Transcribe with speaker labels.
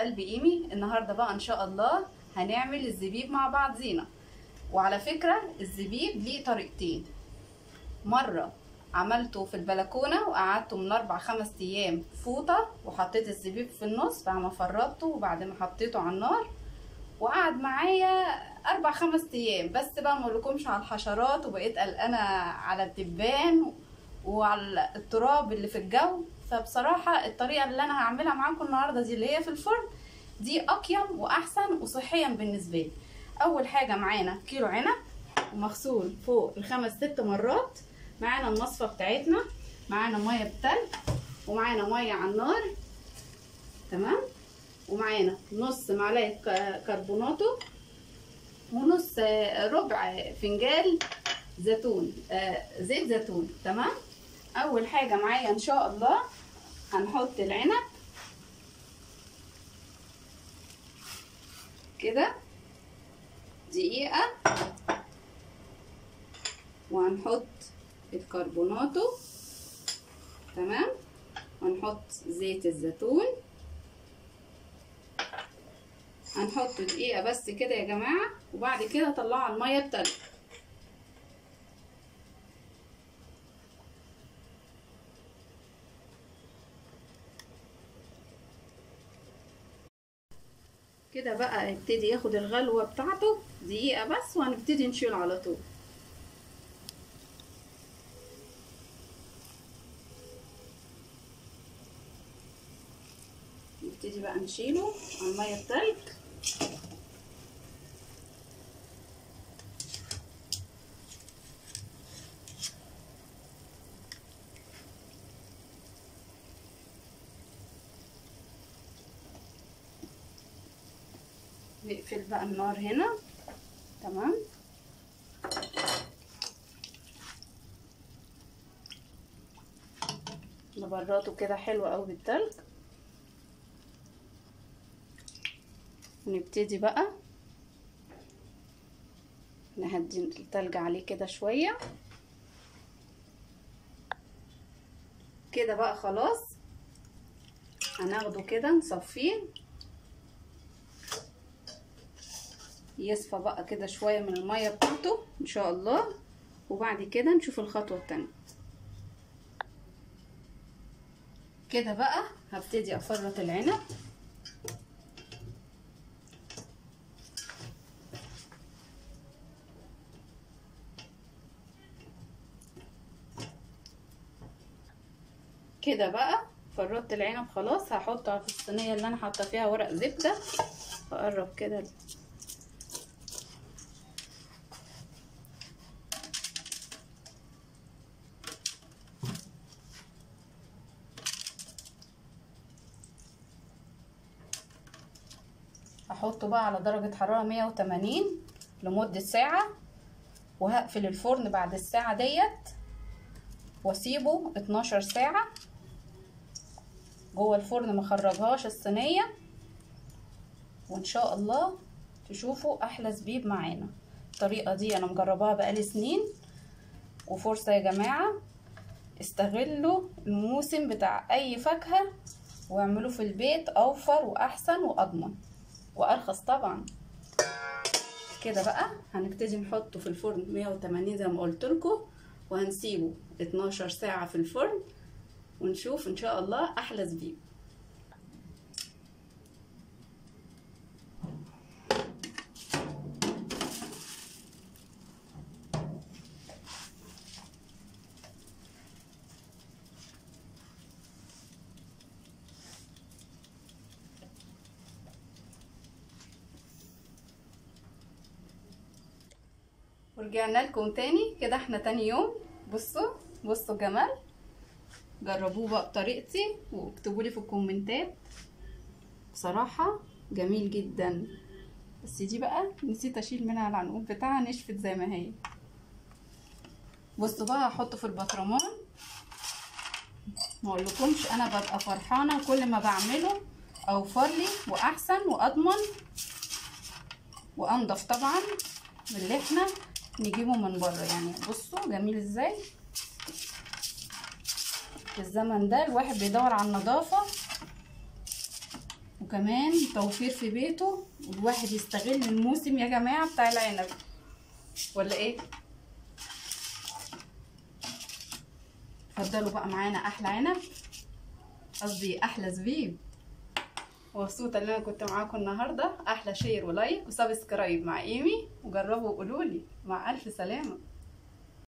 Speaker 1: قلب ايمي النهارده بقى ان شاء الله هنعمل الزبيب مع بعضينا وعلى فكره الزبيب ليه طريقتين مره عملته في البلكونه وقعدته من اربع خمس ايام فوطه وحطيت الزبيب في النص بعد ما فردته وبعد ما حطيته على النار وقعد معايا اربع خمس ايام بس بقى ما اقولكمش على الحشرات وبقيت قلقانه على الدبان وعلى التراب اللي في الجو فبصراحه الطريقه اللي انا هعملها معاكم النهارده دي اللي هي في الفرن دي اقيم واحسن وصحيا بالنسبه لي اول حاجه معانا كيلو عنب ومغسول فوق الخمس ست مرات معانا المصفى بتاعتنا معانا ميه بتلج ومعانا ميه على النار تمام ومعانا نص معلقه كربوناتو ونص ربع فنجان زيتون زيت زيتون تمام اول حاجه معايا ان شاء الله هنحط العنب كده دقيقه وهنحط الكربوناتو تمام هنحط زيت الزيتون هنحط دقيقه بس كده يا جماعه وبعد كده طلعوا الميه التلج كده بقى يبتدي ياخد الغلوه بتاعته دقيقه بس وهنبتدي نشيله على طول نبتدي بقى نشيله على الميه التلج نقفل بقى النار هنا تمام نبرده كده حلو قوي بالتلج ونبتدي بقى نهدي التلج عليه كده شويه كده بقى خلاص هناخده كده نصفيه يصفى بقى كده شويه من الميه بتاعته ان شاء الله وبعد كده نشوف الخطوه التانية كده بقى هبتدي افرط العنب كده بقى فرطت العنب خلاص هحطه في الصينيه اللي انا حاطه فيها ورق زبده اقرب كده هحطه بقى على درجة حرارة 180 لمدة ساعة وهقفل الفرن بعد الساعة ديت واسيبه 12 ساعة جوه الفرن مخرجهاش الصينية وان شاء الله تشوفوا احلى زبيب معانا الطريقة دي انا مجرباها بقالي سنين وفرصة يا جماعة استغلوا الموسم بتاع اي فاكهة واعملوا في البيت اوفر واحسن واضمن وارخص طبعا كده بقى هنبتدي نحطه في الفرن 180 زي ما قلت لكم وهنسيبه 12 ساعة في الفرن ونشوف ان شاء الله احلى زبيب ورجعنا لكم تاني كده احنا تاني يوم بصوا بصوا جمال جربوه بقى بطريقتي واكتبوا لي في الكومنتات بصراحة جميل جدا بس دي بقى نسيت اشيل منها العنقود بتاعها نشفت زي ما هي بصوا بقى هحطه في البطرمان ما اقولكمش انا ببقى فرحانه كل ما بعمله اوفر لي واحسن واضمن وانضف طبعا من اللي احنا نجيبه من بره يعني بصوا جميل ازاي في الزمن ده الواحد بيدور على النظافة وكمان توفير في بيته والواحد يستغل الموسم يا جماعة بتاع العنب ولا ايه اتفضلوا بقى معانا احلى عنب قصدي احلى زبيب مبسوطة ان انا كنت معاكم النهاردة احلى شير ولايك وسبسكرايب مع ايمي وجربوا وقولولي مع الف سلامة